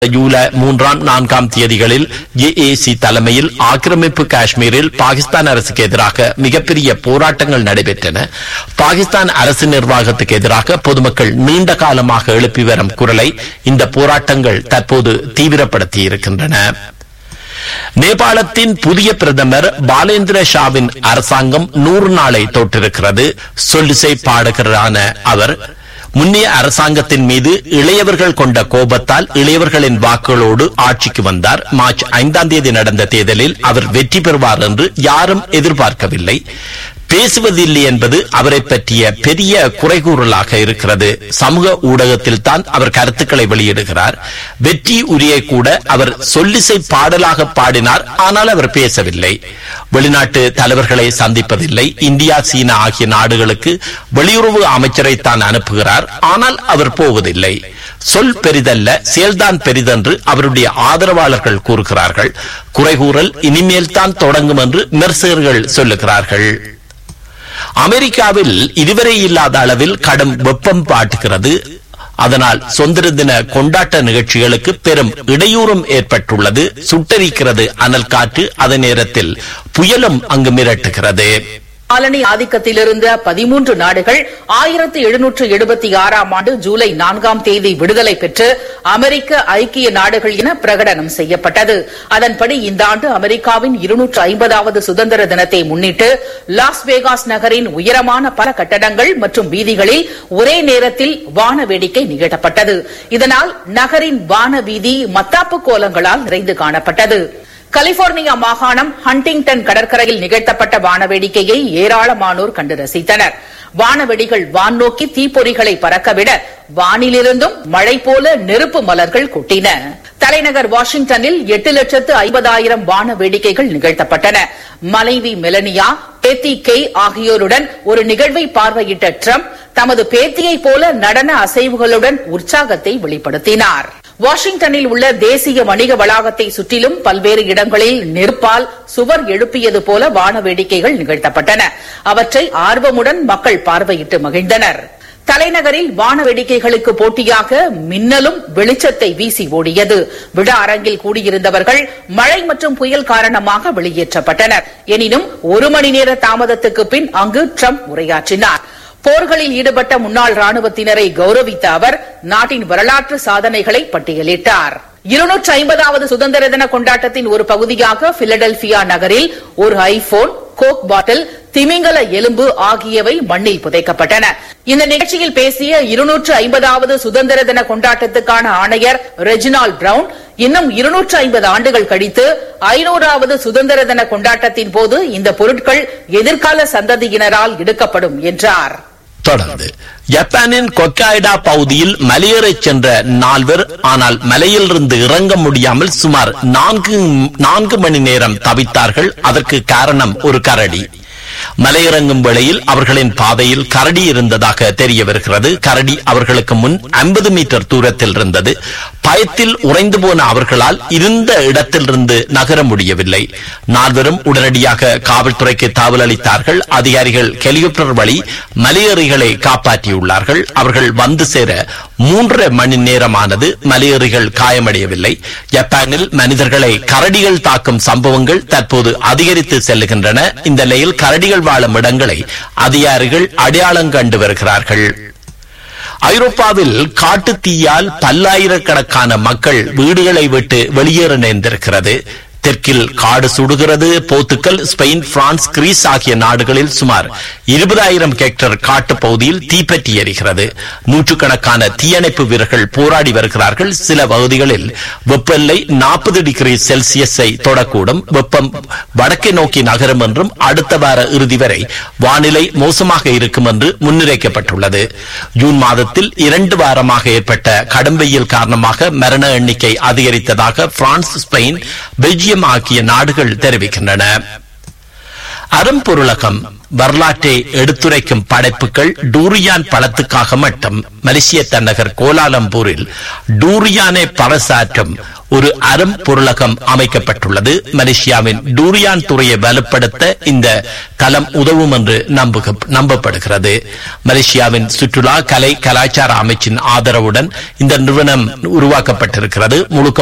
ஜூலை மூன்றாம் நான்காம் தேதிகளில் ஏஏசி தலைமையில் ஆக்கிரமிப்பு காஷ்மீரில் பாகிஸ்தான் அரசுக்கு எதிராக மிகப்பெரிய போராட்டங்கள் நடைபெற்றன பாகிஸ்தான் அரசு நிர்வாகத்துக்கு எதிராக பொதுமக்கள் நீண்ட காலமாக எழுப்பி வரும் குரலை இந்த போராட்டங்கள் தற்போது தீவிரப்படுத்தி இருக்கின்றன நேபாளத்தின் புதிய பிரதமர் பாலேந்திர ஷாவின் அரசாங்கம் நூறு நாளை தொட்டிருக்கிறது சொல்லிசை பாடகரான அவர் முன்னைய அரசாங்கத்தின் மீது இளையவர்கள் கொண்ட கோபத்தால் இளையவர்களின் வாக்குகளோடு ஆட்சிக்கு வந்தார் மார்ச் ஐந்தாம் தேதி நடந்த தேர்தலில் அவர் வெற்றி பெறுவார் என்று யாரும் எதிர்பார்க்கவில்லை பேசுவதில்லை என்பது அவரை பற்றிய பெரிய குறைகூறலாக இருக்கிறது சமூக ஊடகத்தில் தான் அவர் கருத்துக்களை வெளியிடுகிறார் வெற்றி உரியை கூட அவர் சொல்லிசை பாடலாக பாடினார் ஆனால் அவர் பேசவில்லை வெளிநாட்டு தலைவர்களை சந்திப்பதில்லை இந்தியா சீனா ஆகிய நாடுகளுக்கு வெளியுறவு அமைச்சரை தான் அனுப்புகிறார் ஆனால் அவர் போவதில்லை சொல் பெரிதல்ல செயல்தான் பெரிதென்று அவருடைய ஆதரவாளர்கள் கூறுகிறார்கள் குறைகூறல் இனிமேல் தான் தொடங்கும் என்று விமர்சகர்கள் சொல்லுகிறார்கள் அமெரிக்காவில் இதுவரை இல்லாத அளவில் கடும் வெப்பம் பாட்டுகிறது அதனால் சுதந்திர தின கொண்டாட்ட நிகழ்ச்சிகளுக்கு பெரும் இடையூறும் ஏற்பட்டுள்ளது சுட்டரிக்கிறது அனல் காற்று அதே நேரத்தில் புயலும் அங்கு மிரட்டுகிறது காலனி ஆதிக்கத்திலிருந்த பதிமூன்று நாடுகள் ஆயிரத்தி எழுநூற்று எழுபத்தி ஆறாம் ஆண்டு ஜூலை நான்காம் தேதி விடுதலை பெற்று அமெரிக்க ஐக்கிய நாடுகள் என பிரகடனம் செய்யப்பட்டது அதன்படி இந்த ஆண்டு அமெரிக்காவின் இருநூற்று ஐம்பதாவது சுதந்திர தினத்தை முன்னிட்டு லாஸ் வேகாஸ் நகரின் உயரமான பல கட்டடங்கள் மற்றும் வீதிகளில் ஒரே நேரத்தில் வான வேடிக்கை நிகழ்த்தப்பட்டது இதனால் நகரின் வான வீதி மத்தாப்பு கோலங்களால் நிறைந்து காணப்பட்டது கலிபோர்னியா மாகாணம் ஹண்டிங்டன் கடற்கரையில் நிகழ்த்தப்பட்ட வானவேடிக்கையை ஏராளமானோர் கண்டு ரசித்தனர் வானவெடிகள் வான் நோக்கி தீப்பொறிகளை பறக்கவிட வானிலிருந்தும் மழை போல நெருப்பு மலர்கள் கொட்டின தலைநகர் வாஷிங்டனில் எட்டு லட்சத்து ஐம்பதாயிரம் வான வேடிக்கைகள் நிகழ்த்தப்பட்டன மனைவி மெலனியா பேத்தி கெய் ஆகியோருடன் ஒரு நிகழ்வை பார்வையிட்ட ட்ரம்ப் தமது பேத்தியைப் போல நடன அசைவுகளுடன் உற்சாகத்தை வெளிப்படுத்தினார் வாஷிங்டனில் உள்ள தேசிய வணிக வளாகத்தை சுற்றிலும் பல்வேறு இடங்களில் நெருப்பால் சுவர் எழுப்பியது போல வான வேடிக்கைகள் நிகழ்த்தப்பட்டன அவற்றை ஆர்வமுடன் மக்கள் பார்வையிட்டு மகிழ்ந்தனர் தலைநகரில் வான வேடிக்கைகளுக்கு போட்டியாக மின்னலும் வெளிச்சத்தை வீசி ஓடியது விழா அரங்கில் கூடியிருந்தவர்கள் மழை மற்றும் புயல் காரணமாக வெளியேற்றப்பட்டனர் எனினும் ஒரு மணி நேர தாமதத்துக்கு பின் அங்கு ட்ரம்ப் உரையாற்றினார் போர்களில் ஈடுபட்ட முன்னாள் ராணுவத்தினரை கௌரவித்த அவர் நாட்டின் வரலாற்று சாதனைகளை பட்டியலிட்டார் இருநூற்று ஐம்பதாவது சுதந்திர தின கொண்டாட்டத்தின் ஒரு பகுதியாக பிலடெல்பியா நகரில் ஒரு ஐபோன் கோக் பாட்டில் திமிங்கல எலும்பு ஆகியவை மண்ணில் புதைக்கப்பட்டன இந்த நிகழ்ச்சியில் பேசிய இருநூற்று ஐம்பதாவது சுதந்திர தின கொண்டாட்டத்துக்கான ஆணையர் ரெஜினால் பிரவுன் இன்னும் இருநூற்று ஐம்பது ஆண்டுகள் கழித்து ஐநூறாவது சுதந்திர தின கொண்டாட்டத்தின் போது இந்த பொருட்கள் எதிர்கால சந்ததியினரால் எடுக்கப்படும் என்றார் தொடர்ந்து ஜப்பானின் கொக்காய்டா பகுதியில் மலையேறச் சென்ற நால்வர் ஆனால் மலையிலிருந்து இறங்க முடியாமல் சுமார் நான்கு நான்கு மணி நேரம் தவித்தார்கள் அதற்கு காரணம் ஒரு கரடி மலையிறங்கும் வேளையில் அவர்களின் பாதையில் கரடி இருந்ததாக தெரிய வருகிறது கரடி அவர்களுக்கு முன் ஐம்பது மீட்டர் தூரத்தில் இருந்தது பயத்தில் உறைந்து போன அவர்களால் இருந்த இடத்திலிருந்து நகர முடியவில்லை நால்வரும் உடனடியாக காவல்துறைக்கு தகவல் அளித்தார்கள் அதிகாரிகள் ஹெலிகாப்டர் வழி மலையேறிகளை காப்பாற்றியுள்ளார்கள் அவர்கள் வந்து சேர மூன்றரை மணி நேரமானது மலையேறிகள் காயமடையவில்லை ஜப்பானில் மனிதர்களை கரடிகள் தாக்கும் சம்பவங்கள் தற்போது அதிகரித்து செல்லுகின்றன இந்த நிலையில் கரடிகள் வாழும் இடங்களை அதிகாரிகள் அடையாளம் கண்டு வருகிறார்கள் ஐரோப்பாவில் காட்டு தீயால் பல்லாயிரக்கணக்கான மக்கள் வீடுகளை விட்டு வெளியேற நேர்ந்திருக்கிறது தெற்கில் காடு சுடுகிறது போர்த்துக்கல் ஸ்பெயின் பிரான்ஸ் கிரீஸ் ஆகிய நாடுகளில் சுமார் இருபதாயிரம் ஹெக்டர் காட்டு பகுதியில் தீப்பற்றி எரிகிறது நூற்றுக்கணக்கான தீயணைப்பு வீரர்கள் போராடி வருகிறார்கள் சில பகுதிகளில் வெப்பநிலை நாற்பது டிகிரி செல்சியஸை தொடக்கூடும் வெப்பம் வடக்கை நோக்கி நகரும் என்றும் அடுத்த வார இறுதி வரை வானிலை மோசமாக இருக்கும் என்று முன்னுரைக்கப்பட்டுள்ளது ஜூன் மாதத்தில் இரண்டு வாரமாக ஏற்பட்ட கடும் வெயில் காரணமாக மரண எண்ணிக்கை அதிகரித்ததாக பிரான்ஸ் ஸ்பெயின் பெல்ஜியம் ஆகிய நாடுகள் தெரிவிக்கின்றன அரும்பொருளகம் வரலாற்றை எடுத்துரைக்கும் படைப்புகள் டூரியான் பழத்துக்காக மட்டும் மலேசிய தலைநகர் கோலாலம்பூரில் டூரியானை பறைசாற்றும் ஒரு அரும் பொருளகம் அமைக்கப்பட்டுள்ளது மலேசியாவின் டூரியான் துறையை வலுப்படுத்த இந்த தளம் உதவும் என்று நம்புக நம்பப்படுகிறது மலேசியாவின் சுற்றுலா கலை கலாச்சார அமைச்சின் ஆதரவுடன் இந்த நிறுவனம் உருவாக்கப்பட்டிருக்கிறது முழுக்க